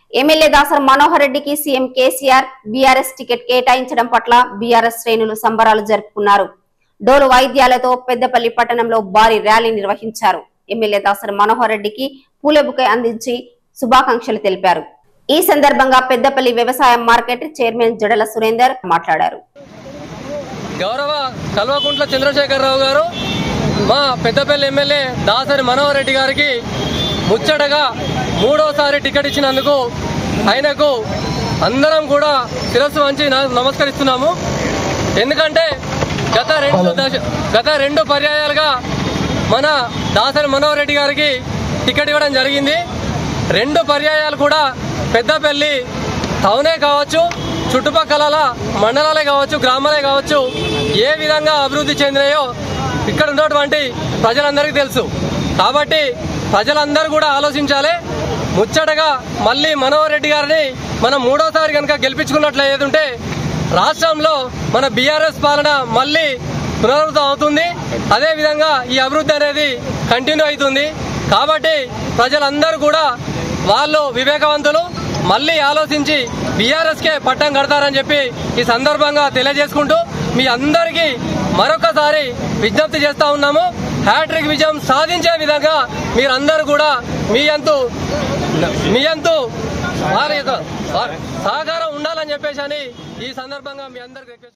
MLA దాసర్ Manohar రెడ్డికి CM KCR BRS ticket కేటాయించడం పట్ల బీఆర్ఎస్ శ్రేణులు సంబరాలు జరుపుకున్నారు డోలు వాయిద్యాలతో పెద్దపల్లి పట్టణంలో భారీ ర్యాలీ నిర్వహించారు ఎమ్మెల్యే దాసర్ మనోహర్ రెడ్డికి పూలబుకే అందించి శుభాకాంక్షలు తెలిపారు ఈ సందర్భంగా పెద్దపల్లి వ్యవసాయ మార్కెట్ చైర్మన్ జడల సురేందర్ మాట్లాడారు గౌరవ కల్వకుంట్ల చంద్రశేఖరరావు గారు మా పెద్దపల్లి ఎమ్మెల్యే దాసరి మనోహర్ రెడ్డి గారికి ముచ్చటగా మూడోసారి టికెట్ ఇచ్చినందుకు ఆయనకు అందరం కూడా శిరస్సు వంచి నా- నమస్కరిస్తున్నాము ఎందుకంటే గత రెండు దశ గత రెండు పర్యాయాలుగా మన దాసరి మనోహర్ రెడ్డి గారికి టికెట్ ఇవ్వడం జరిగింది రెండు పర్యాయాలు కూడా పెద్దపల్లి టౌనే కావచ్చు చుట్టుపక్కల మండలాలే కావచ్చు గ్రామాలే కావచ్చు ఏ విధంగా అభివృద్ధి చెందినాయో ఇక్కడ ఉన్నటువంటి ప్రజలందరికీ తెలుసు కాబట్టి ప్రజలందరూ కూడా ఆలోచించాలి ముచ్చటగా మళ్ళీ మనోహర్ రెడ్డి గారిని మనం మూడోసారి కనుక గెలిపించుకున్నట్లు ఏదుంటే రాష్ట్రంలో మన బీఆర్ఎస్ పాలన మళ్ళీ పునరావృతం అవుతుంది అదే విధంగా ఈ అభివృద్ధి అనేది కంటిన్యూ అవుతుంది కాబట్టి ప్రజలందరూ కూడా వాళ్ళు వివేకవంతులు మళ్ళీ ఆలోచించి బీఆర్ఎస్ కే పట్టం కడతారని చెప్పి ఈ సందర్భంగా తెలియజేసుకుంటూ మీ అందరికీ మరొకసారి విజ్ఞప్తి చేస్తా ఉన్నాము హ్యాట్రిక్ విజయం సాధించే విధంగా మీరందరూ కూడా మీ అంతు మీ అంతు వారి యొక్క సహకారం ఉండాలని చెప్పేసి అని ఈ సందర్భంగా మీ అందరికి రిక్వెస్ట్